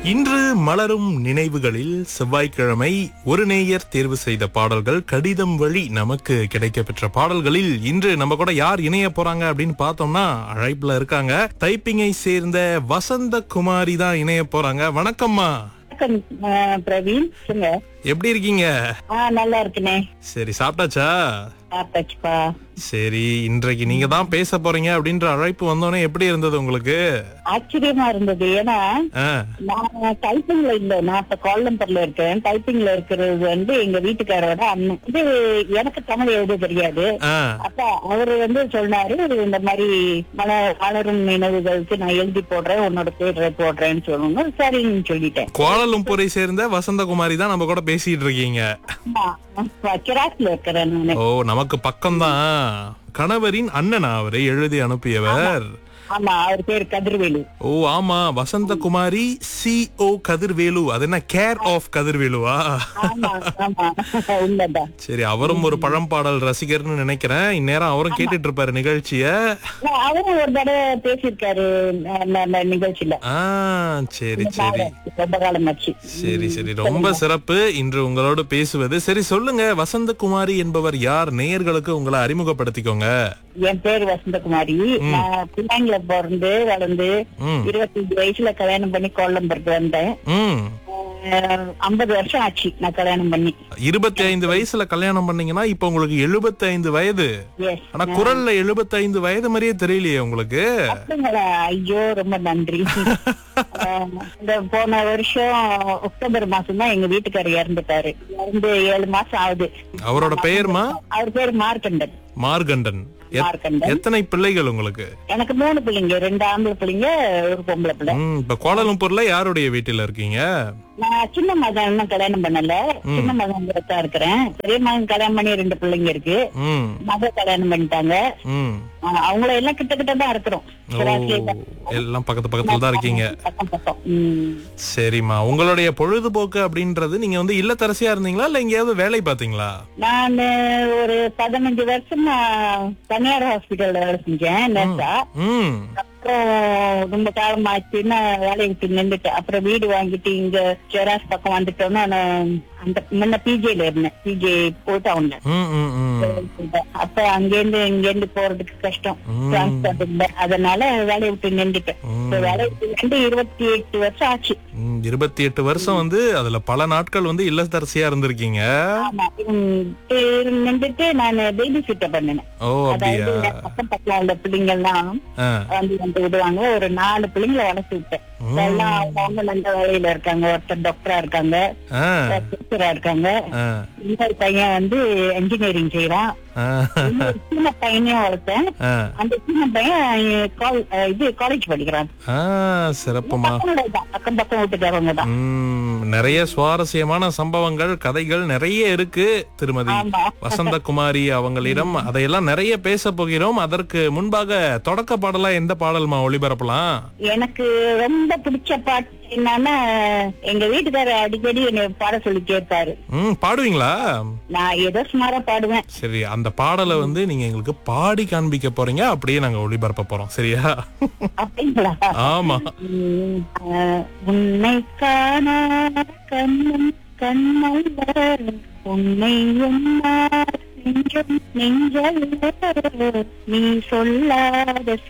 இன்று மலரும் நினைவுகளில் செவ்வாய்க்கிழமை ஒரு நேயர் தேர்வு செய்த பாடல்கள் கடிதம் வழி நமக்கு கிடைக்கப்பெற்ற பாடல்களில் இன்று நம்ம கூட யார் இணைய போறாங்க அப்படின்னு பார்த்தோம்னா அழைப்புல இருக்காங்க டைப்பிங்கை சேர்ந்த வசந்த குமாரி தான் இணைய போறாங்க வணக்கம்மா வணக்கம் ஆ, பிரவீன் சொல்லுங்க எப்படி இருக்கீங்க ஆ நல்லா இருக்குனே சரி சாப்பிட்டாச்சா சாப்பிட்டாச்சுப்பா சரி இன்றைக்கு நீங்க தான் பேச போறீங்க அப்படின்ற அழைப்பு வந்தோடனே எப்படி இருந்தது உங்களுக்கு ஆச்சரியமா இருந்தது ஏன்னா ஆ, நான் டைப்பிங்ல இல்ல நான் இப்ப கோலம்பர்ல இருக்கேன் டைப்பிங்ல இருக்கிறது வந்து எங்க வீட்டுக்காரோட அண்ணன் இது எனக்கு தமிழ் எழுத தெரியாது ஆ, அப்ப அவரு வந்து சொன்னாரு இந்த மாதிரி மல மலரும் நினைவுகளுக்கு நான் எழுதி போடுறேன் உன்னோட பேர் போடுறேன்னு சொல்லணும் சரின்னு சொல்லிட்டேன் கோலாலும்பூரை சேர்ந்த வசந்தகுமாரி தான் நம்ம கூட பேசிட்டு இருக்கீங்க ஆமா கிராஸ்ல இருக்கிறேன் நானு ஓ நமக்கு பக்கம்தான் கணவரின் அண்ணனா அவரை எழுதி அனுப்பியவர் ஆமா அவர் பேர் கதிர்வேலு ஓ ஆமா வசந்தகுமாரி சி ஓ கதிர்வேலு அது என்ன கேர் ஆஃப் கதிர்வேலுவா ஆமா ஆமா உண்மைதான் சரி அவரும் ஒரு பழம்பாடல் ரசிகர்னு நினைக்கிறேன் இந்நேரம் அவரும் கேட்டுட்டு இருப்பாரு நிகழ்ச்சிய இல்ல, அவரும் ஒரு தடவை பேசியிருக்காரு ந- ந- ந- நிகழ்ச்சியில ஆ சரி சரி ரொம்ப காலமாச்சு சரி சரி ரொம்ப சிறப்பு இன்று உங்களோடு பேசுவது சரி சொல்லுங்க வசந்தகுமாரி என்பவர் யார் நேயர்களுக்கு உங்களை அறிமுகப்படுத்திக்கோங்க என் பேர் வசந்தகுமாரி நான் பிள்ளைங்கள பிறந்து வளர்ந்து ம் இருபத்தஞ்சு வயசுல கல்யாணம் பண்ணி கோலம்பருக்கு வந்தேன் ம் ஐம்பது வருஷம் ஆச்சு நான் கல்யாணம் பண்ணி இருபத்தி ஐந்து வயசுல கல்யாணம் பண்ணீங்கன்னா இப்ப உங்களுக்கு 75 வயது எஸ் ஆனா குரல்ல 75 வயது மாதிரியே தெரியலையே உங்களுக்கு அப்படிங்களா ஐயோ ரொம்ப நன்றி அஹ், இந்த போன வருஷம் அக்டோபர் மாசம் தான் எங்க வீட்டுக்காரர் இறந்துட்டாரு இறந்து ஏழு மாசம் ஆகுது அவரோட பெயர்மா அவர் பேர் மார்க்கண்டன் மார்கண்டன் எத்- மார்க்கண்டன் எத்தனை பிள்ளைகள் உங்களுக்கு எனக்கு மூணு பிள்ளைங்க ரெண்டு ஆம்பளை பிள்ளைங்க ஒரு பொம்பளை பிள்ளை ம், இப்ப கோலாலம்பூர்ல யாருடைய வீட்டுல இருக்கீங்க நான் சின்ன மகன் இன்னும் கல்யாணம் பண்ணல சின்ன மகன் தான் இருக்கிறேன் பெரிய மகன் கல்யாணம் பண்ணி ரெண்டு பிள்ளைங்க இருக்கு ம் மக கல்யாணம் பண்ணிட்டாங்க ம் ஆஹ் அவங்கள எல்லாம் கிட்ட கிட்ட தான் இருக்கிறோம் ஓ கிராஸ்லயே தான். எல்லாம் பக்கத்து பக்கத்துல தான் இருக்கீங்க பக்கம் பக்கம் உம். சரிம்மா உங்களுடைய பொழுதுபோக்கு அப்படின்றது நீங்க வந்து இல்லத்தரசியா இருந்தீங்களா இல்ல எங்கேயாவது வேலை பாத்தீங்களா நான் ஒரு பதினஞ்சு வருஷமா தனியார் ஹாஸ்பிட்டல்ல வேலை செஞ்சேன் நர்ஸா ம் அப்புறம் ரொம்ப காலம் ஆச்சுன்னா வேலையை விட்டு நின்றுட்டேன் அப்புறம் வீடு வாங்கிட்டு இங்க செராஸ் பக்கம் வந்துட்டோம்னா நான் அந்த முன்ன பிஜேல இருந்தேன் பிஜே போட்டு அவன்ல ம் ம் ம் அப்ப அங்கேருந்து இங்கேருந்து போறதுக்கு கஷ்டம் ம். டிரான்ஸ்போர்ட் இல்ல அதனால வேலையை விட்டு நின்றுட்டேன் இப்ப வேலையை விட்டு நின்று இருபத்தி எட்டு வருஷம் ஆச்சு ம், இருபத்தி எட்டு வருஷம் வந்து அதுல பல நாட்கள் வந்து இல்லத்தரசியா இருந்திருக்கீங்க ஆமா உம் நின்றுட்டு நான் பேபி சிட்டர் பண்ணினேன் ஓ அப்படியா அதாவது என் பக்கம் பக்கம் உள்ள பிள்ளைங்க எல்லாம் ஆ, வந்து வந்து விடுவாங்க ஒரு நாலு பிள்ளைங்களை வளர்த்து விட்டேன் ம். எல்லாம் அவங்க அவங்க நல்ல வேலையில இருக்காங்க ஒருத்தர் டாக்டரா இருக்காங்க ஆ, டீச்சரா இருக்காங்க ஆ, இன்னொரு பையன் வந்து இன்ஜினியரிங் செய்யறான் ஆ, இன்னொரு சின்ன பையனையும் வளர்த்தேன் ஆ, அந்த சின்ன பையன் கால் இது காலேஜ் படிக்கிறான் ஆ, சிறப்புமா பக்கத்துல தான், பக்கம் பக்கம் வீட்டுக்காரவங்க தான் ம், நிறைய சுவாரஸ்யமான சம்பவங்கள் கதைகள் நிறைய இருக்கு திருமதி ஆமா வசந்தகுமாரி அவங்களிடம் அதையெல்லாம் நிறைய பேச போகிறோம் அதற்கு முன்பாக தொடக்க பாடலா எந்த பாடல்மா ஒளிபரப்பலாம் எனக்கு ரொம்ப பிடிச்ச பாட்டு என்னன்னா எங்க வீட்டுக்காரர் அடிக்கடி என்னை பாட சொல்லி கேட்பாரு ம் பாடுவீங்களா நான் ஏதோ சுமாரா பாடுவேன் சரி அந்த பாடலை வந்து நீங்க எங்களுக்கு பாடி காண்பிக்க போறீங்க அப்படியே நாங்க ஒளிபரப்ப போறோம் சரியா அப்படிங்களா ஆமா உம், ஆஹ், உன்னை காண கண்ணும் கண்ணல்ல உன்னை என்னார் நெஞ்சம் நெஞ்சல்ல நீ சொல்லாத